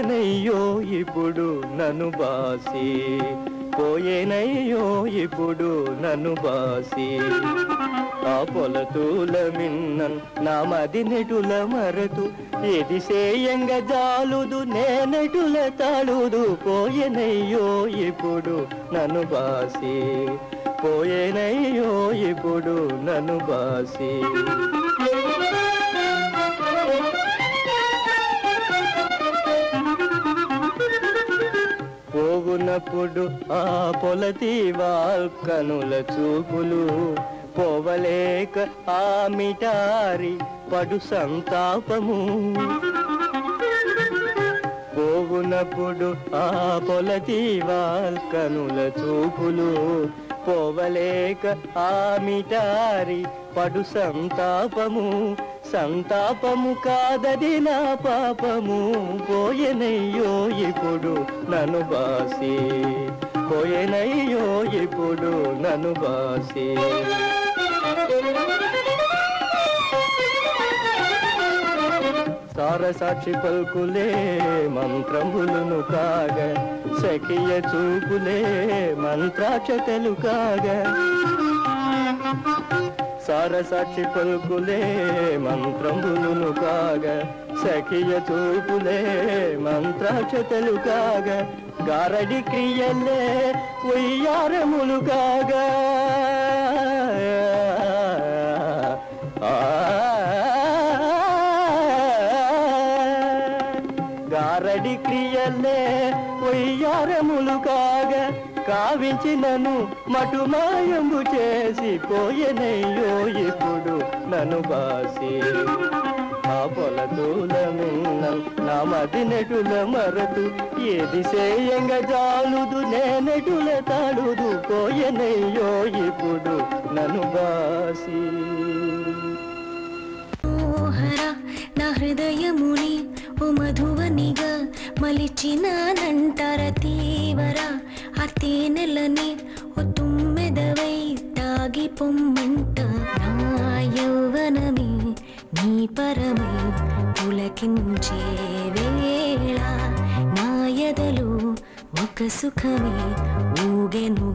పోయేనయ్యో ఇప్పుడు నన్ను బాసి పోయేనయ్యో ఇప్పుడు నన్ను బాసి ఆ పొలతూల మిన్నన్ నా మది నెటుల మరతు ఎది సేయంగ జాలుదు నేనెటుల తాళుదు పోయేనయ్యో ఇప్పుడు నన్ను బాసి పోయేనయ్యో ఇప్పుడు నన్ను బాసి పోగునప్పుడు ఆ పొలతి కనుల చూపులు పోవలేక ఆ మిటారి పడు సంతాపము పోగునప్పుడు ఆ పొలతి కనుల చూపులు పోవలేక ఆ మిటారి పడు సంతాపము సంతాపము కాదది నా పాపము పోయెనయ్యో ఇప్పుడు నన్ను బాసి పోయెనయ్యో ఇప్పుడు నన్ను బాసి సారసాక్షి పలుకులే మంత్రములను కాగ సఖియ చూపులే మంత్రాక్షతలు కాగ సారసాక్షి పలుకులే మంత్రములను కాగ సఖియ చూపులే మంత్రాక్షతలు కాగ గారడి క్రియలే ఉయ్యారములు కాగా గారడి క్రియలే ఉయ్యారములు కాగా కావించినను మటుమాయము చేసి పోయెనయ్యో ఇప్పుడు నన్ను బాసి ఆ పొలతూల మిన్నం నా మది నెటుల మరతు ఏది సేయంగ జాలుదు నేనెటుల తాళుదు పోయెనయ్యో ఇప్పుడు నన్ను బాసి మోహర నా హృదయముని ఓ మధువనిగా మలిచినానంటార తీవర ఆ తేనెలని ఓ తుమ్మెదవై తాగి పొమ్మంట నా యౌవనమే నీ పరమై పులకించే వేళ నా ఎదలో ఒక సుఖమే ఊగెను